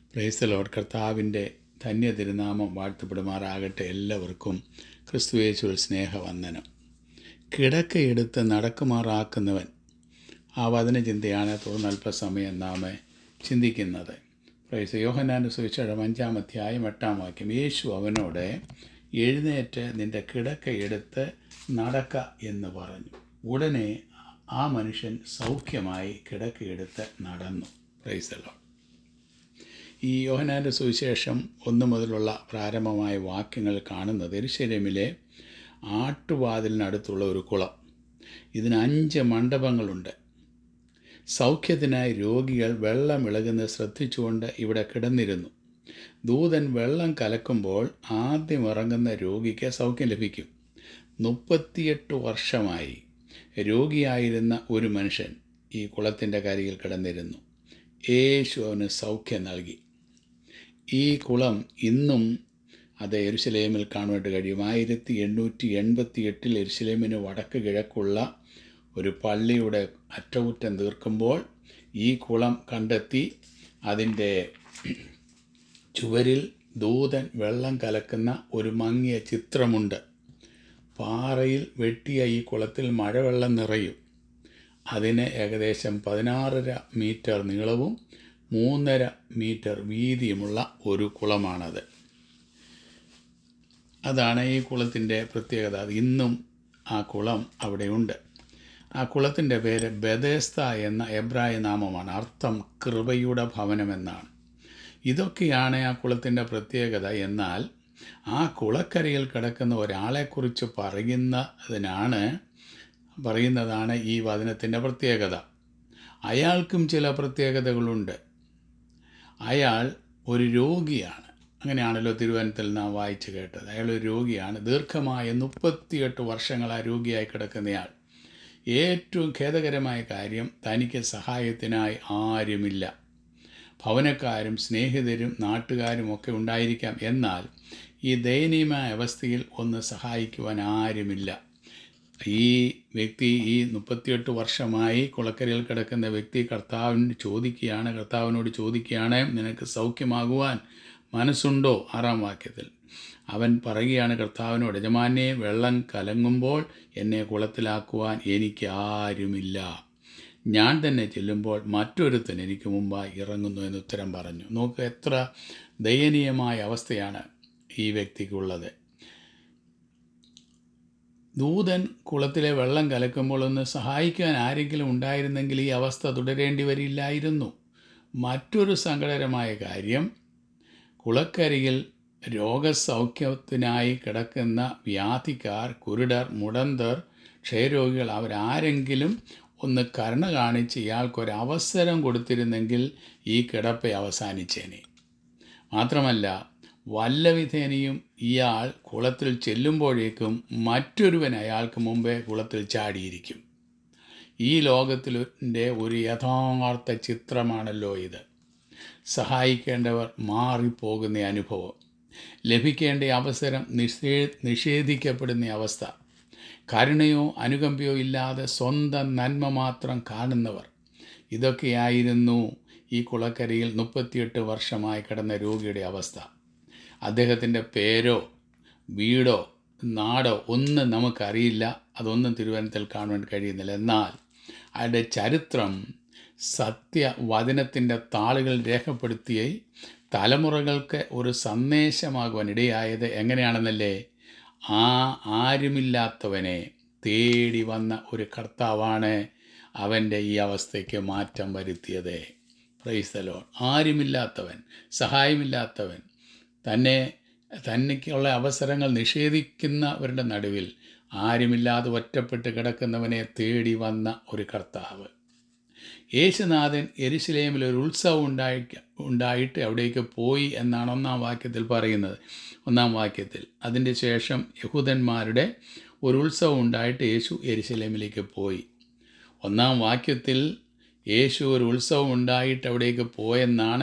price load കർത്താവിൻ്റെ ധന്യ തിരുനാമം വാഴ്ത്തപ്പെടുമാറാകട്ടെ എല്ലാവർക്കും ക്രിസ്തുയേശുവിൽ സ്നേഹവന്ദനം കിടക്കയെടുത്ത് നടക്കുമാറാക്കുന്നവൻ ആ വചനചിന്തയാണ് തുടർന്ന് അല്പസമയം നാം ചിന്തിക്കുന്നത് പ്രൈസ് യോഹനാൻ്റെ സുവിശേഷം അഞ്ചാം അധ്യായം എട്ടാം വാക്യം യേശു അവനോട് എഴുന്നേറ്റ് നിൻ്റെ കിടക്കയെടുത്ത് നടക്ക എന്ന് പറഞ്ഞു ഉടനെ ആ മനുഷ്യൻ സൗഖ്യമായി കിടക്കയെടുത്ത് നടന്നു പ്രൈസ് ലോഡ് ഈ യോഹനാൻ്റെ സുവിശേഷം ഒന്ന് മുതലുള്ള പ്രാരംഭമായ വാക്യങ്ങൾ കാണുന്നത് എരുശലേമിലെ ആട്ടുവാതിലിനടുത്തുള്ള ഒരു കുളം ഇതിന് അഞ്ച് മണ്ഡപങ്ങളുണ്ട് സൗഖ്യത്തിനായി രോഗികൾ വെള്ളം ഇളകുന്നത് ശ്രദ്ധിച്ചുകൊണ്ട് ഇവിടെ കിടന്നിരുന്നു ദൂതൻ വെള്ളം കലക്കുമ്പോൾ ആദ്യം ഇറങ്ങുന്ന രോഗിക്ക് സൗഖ്യം ലഭിക്കും മുപ്പത്തിയെട്ട് വർഷമായി രോഗിയായിരുന്ന ഒരു മനുഷ്യൻ ഈ കുളത്തിൻ്റെ കരിയിൽ കിടന്നിരുന്നു യേശു അവന് സൗഖ്യം നൽകി ഈ കുളം ഇന്നും അത് എരുസലേമിൽ കാണുവാനായിട്ട് കഴിയും ആയിരത്തി എണ്ണൂറ്റി എൺപത്തി എട്ടിൽ എരുസലേമിന് വടക്ക് കിഴക്കുള്ള ഒരു പള്ളിയുടെ അറ്റകുറ്റം തീർക്കുമ്പോൾ ഈ കുളം കണ്ടെത്തി അതിൻ്റെ ചുവരിൽ ദൂതൻ വെള്ളം കലക്കുന്ന ഒരു മങ്ങിയ ചിത്രമുണ്ട് പാറയിൽ വെട്ടിയ ഈ കുളത്തിൽ മഴവെള്ളം നിറയും അതിന് ഏകദേശം പതിനാറര മീറ്റർ നീളവും മൂന്നര മീറ്റർ വീതിയുമുള്ള ഒരു കുളമാണത് അതാണ് ഈ കുളത്തിൻ്റെ പ്രത്യേകത അത് ഇന്നും ആ കുളം അവിടെയുണ്ട് ആ കുളത്തിൻ്റെ പേര് ബദേസ്ത എന്ന എബ്രായ നാമമാണ് അർത്ഥം കൃപയുടെ ഭവനമെന്നാണ് ഇതൊക്കെയാണ് ആ കുളത്തിൻ്റെ പ്രത്യേകത എന്നാൽ ആ കുളക്കരയിൽ കിടക്കുന്ന ഒരാളെക്കുറിച്ച് പറയുന്നതിനാണ് പറയുന്നതാണ് ഈ വചനത്തിൻ്റെ പ്രത്യേകത അയാൾക്കും ചില പ്രത്യേകതകളുണ്ട് അയാൾ ഒരു രോഗിയാണ് അങ്ങനെയാണല്ലോ തിരുവനന്തപുരത്തിൽ നാം വായിച്ചു കേട്ടത് അയാൾ ഒരു രോഗിയാണ് ദീർഘമായ മുപ്പത്തിയെട്ട് വർഷങ്ങൾ ആ രോഗിയായി കിടക്കുന്നയാൾ ഏറ്റവും ഖേദകരമായ കാര്യം തനിക്ക് സഹായത്തിനായി ആരുമില്ല ഭവനക്കാരും സ്നേഹിതരും നാട്ടുകാരും ഒക്കെ ഉണ്ടായിരിക്കാം എന്നാൽ ഈ ദയനീയമായ അവസ്ഥയിൽ ഒന്ന് സഹായിക്കുവാൻ ആരുമില്ല ഈ വ്യക്തി ഈ മുപ്പത്തിയെട്ട് വർഷമായി കുളക്കരയിൽ കിടക്കുന്ന വ്യക്തി കർത്താവിന് ചോദിക്കുകയാണ് കർത്താവിനോട് ചോദിക്കുകയാണ് നിനക്ക് സൗഖ്യമാകുവാൻ മനസ്സുണ്ടോ ആറാം വാക്യത്തിൽ അവൻ പറയുകയാണ് കർത്താവിനോട് യജമാനെ വെള്ളം കലങ്ങുമ്പോൾ എന്നെ കുളത്തിലാക്കുവാൻ എനിക്ക് ആരുമില്ല ഞാൻ തന്നെ ചെല്ലുമ്പോൾ മറ്റൊരുത്തൻ എനിക്ക് മുമ്പായി ഇറങ്ങുന്നു എന്ന് ഉത്തരം പറഞ്ഞു നോക്ക് എത്ര ദയനീയമായ അവസ്ഥയാണ് ഈ വ്യക്തിക്കുള്ളത് ദൂതൻ കുളത്തിലെ വെള്ളം കലക്കുമ്പോൾ ഒന്ന് സഹായിക്കാൻ ആരെങ്കിലും ഉണ്ടായിരുന്നെങ്കിൽ ഈ അവസ്ഥ തുടരേണ്ടി വരില്ലായിരുന്നു മറ്റൊരു സങ്കടകരമായ കാര്യം കുളക്കരയിൽ രോഗസൗഖ്യത്തിനായി കിടക്കുന്ന വ്യാധിക്കാർ കുരുടർ മുടന്തർ ക്ഷയരോഗികൾ അവരാരെങ്കിലും ഒന്ന് കരുണ കാണിച്ച് ഇയാൾക്കൊരവസരം കൊടുത്തിരുന്നെങ്കിൽ ഈ കിടപ്പ് അവസാനിച്ചേനെ മാത്രമല്ല വല്ലവിധേനയും ഇയാൾ കുളത്തിൽ ചെല്ലുമ്പോഴേക്കും മറ്റൊരുവൻ അയാൾക്ക് മുമ്പേ കുളത്തിൽ ചാടിയിരിക്കും ഈ ലോകത്തിൻ്റെ ഒരു യഥാർത്ഥ ചിത്രമാണല്ലോ ഇത് സഹായിക്കേണ്ടവർ മാറിപ്പോകുന്ന അനുഭവം ലഭിക്കേണ്ട അവസരം നിഷേ നിഷേധിക്കപ്പെടുന്ന അവസ്ഥ കരുണയോ അനുകമ്പയോ ഇല്ലാതെ സ്വന്തം നന്മ മാത്രം കാണുന്നവർ ഇതൊക്കെയായിരുന്നു ഈ കുളക്കരയിൽ മുപ്പത്തിയെട്ട് വർഷമായി കിടന്ന രോഗിയുടെ അവസ്ഥ അദ്ദേഹത്തിൻ്റെ പേരോ വീടോ നാടോ ഒന്നും നമുക്കറിയില്ല അതൊന്നും തിരുവനന്തപുരത്തിൽ കാണുവാൻ കഴിയുന്നില്ല എന്നാൽ അയാളുടെ ചരിത്രം സത്യവചനത്തിൻ്റെ താളുകൾ രേഖപ്പെടുത്തിയ തലമുറകൾക്ക് ഒരു സന്ദേശമാകുവാൻ ഇടയായത് എങ്ങനെയാണെന്നല്ലേ ആ ആരുമില്ലാത്തവനെ തേടി വന്ന ഒരു കർത്താവാണ് അവൻ്റെ ഈ അവസ്ഥയ്ക്ക് മാറ്റം വരുത്തിയത് പ്രൈസ്തലോ ആരുമില്ലാത്തവൻ സഹായമില്ലാത്തവൻ തന്നെ തന്നിക്കുള്ള അവസരങ്ങൾ നിഷേധിക്കുന്നവരുടെ നടുവിൽ ആരുമില്ലാതെ ഒറ്റപ്പെട്ട് കിടക്കുന്നവനെ തേടി വന്ന ഒരു കർത്താവ് യേശുനാഥൻ എരുസലേമിൽ ഒരു ഉത്സവം ഉണ്ടായി ഉണ്ടായിട്ട് അവിടേക്ക് പോയി എന്നാണ് ഒന്നാം വാക്യത്തിൽ പറയുന്നത് ഒന്നാം വാക്യത്തിൽ അതിൻ്റെ ശേഷം യഹൂദന്മാരുടെ ഒരു ഉത്സവം ഉണ്ടായിട്ട് യേശു എരുസലേമിലേക്ക് പോയി ഒന്നാം വാക്യത്തിൽ യേശു ഒരു ഉത്സവം ഉണ്ടായിട്ട് അവിടേക്ക് പോയെന്നാണ്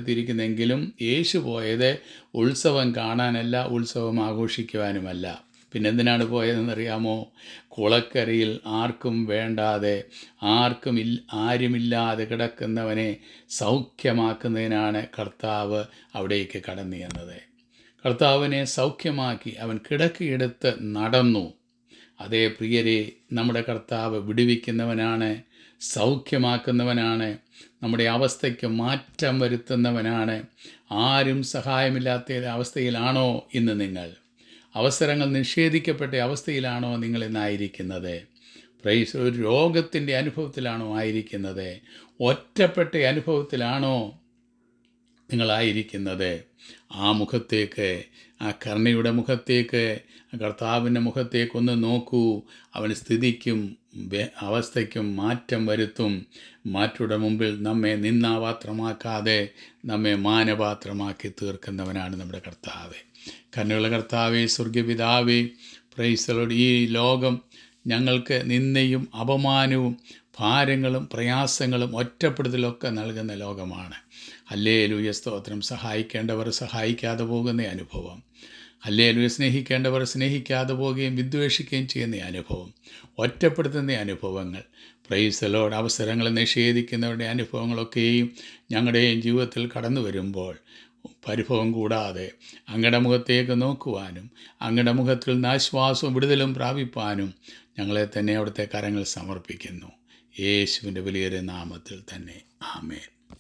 രേഖപ്പെടുത്തിയിരിക്കുന്നതെങ്കിലും യേശു പോയത് ഉത്സവം കാണാനല്ല ഉത്സവം ആഘോഷിക്കുവാനുമല്ല പിന്നെന്തിനാണ് പോയതെന്നറിയാമോ കുളക്കരയിൽ ആർക്കും വേണ്ടാതെ ആർക്കും ഇൽ ആരുമില്ലാതെ കിടക്കുന്നവനെ സൗഖ്യമാക്കുന്നതിനാണ് കർത്താവ് അവിടേക്ക് കടന്നു എന്നത് കർത്താവിനെ സൗഖ്യമാക്കി അവൻ കിടക്കിയെടുത്ത് നടന്നു അതേ പ്രിയരെ നമ്മുടെ കർത്താവ് വിടുവിക്കുന്നവനാണ് സൗഖ്യമാക്കുന്നവനാണ് നമ്മുടെ അവസ്ഥയ്ക്ക് മാറ്റം വരുത്തുന്നവനാണ് ആരും സഹായമില്ലാത്ത അവസ്ഥയിലാണോ ഇന്ന് നിങ്ങൾ അവസരങ്ങൾ നിഷേധിക്കപ്പെട്ട അവസ്ഥയിലാണോ നിങ്ങൾ ഇന്നായിരിക്കുന്നത് പ്രൈസ് ഒരു രോഗത്തിൻ്റെ അനുഭവത്തിലാണോ ആയിരിക്കുന്നത് ഒറ്റപ്പെട്ട അനുഭവത്തിലാണോ നിങ്ങളായിരിക്കുന്നത് ആ മുഖത്തേക്ക് ആ കരുണയുടെ മുഖത്തേക്ക് ആ കർത്താവിൻ്റെ മുഖത്തേക്കൊന്ന് നോക്കൂ അവൻ സ്ഥിതിക്കും വെ- അവസ്ഥയ്ക്കും മാറ്റം വരുത്തും മാറ്റുടെ മുമ്പിൽ നമ്മെ നിന്നാപാത്രമാക്കാതെ നമ്മെ മാനപാത്രമാക്കി തീർക്കുന്നവനാണ് നമ്മുടെ കർത്താവ് കരുണയുള്ള കർത്താവേ സ്വർഗപിതാവേ പ്രൈസലോട് ഈ ലോകം ഞങ്ങൾക്ക് നിന്ദയും അപമാനവും ഭാരങ്ങളും പ്രയാസങ്ങളും ഒറ്റപ്പെടുത്തലൊക്കെ നൽകുന്ന ലോകമാണ് അല്ലേ ലൂയ സ്തോത്രം സഹായിക്കേണ്ടവർ സഹായിക്കാതെ പോകുന്ന അനുഭവം അല്ലേ ലൂയ സ്നേഹിക്കേണ്ടവർ സ്നേഹിക്കാതെ പോവുകയും വിദ്വേഷിക്കുകയും ചെയ്യുന്ന അനുഭവം ഒറ്റപ്പെടുത്തുന്ന അനുഭവങ്ങൾ പ്രൈസലോട് അവസരങ്ങൾ നിഷേധിക്കുന്നവരുടെ അനുഭവങ്ങളൊക്കെയും ഞങ്ങളുടെയും ജീവിതത്തിൽ കടന്നു വരുമ്പോൾ പരിഭവം കൂടാതെ അങ്ങയുടെ മുഖത്തേക്ക് നോക്കുവാനും അങ്ങയുടെ മുഖത്തിൽ നിന്ന് ആശ്വാസവും വിടുതലും പ്രാപിപ്പാനും ഞങ്ങളെ തന്നെ അവിടുത്തെ കരങ്ങൾ സമർപ്പിക്കുന്നു യേശുവിൻ്റെ വലിയൊരു നാമത്തിൽ തന്നെ ആമേൻ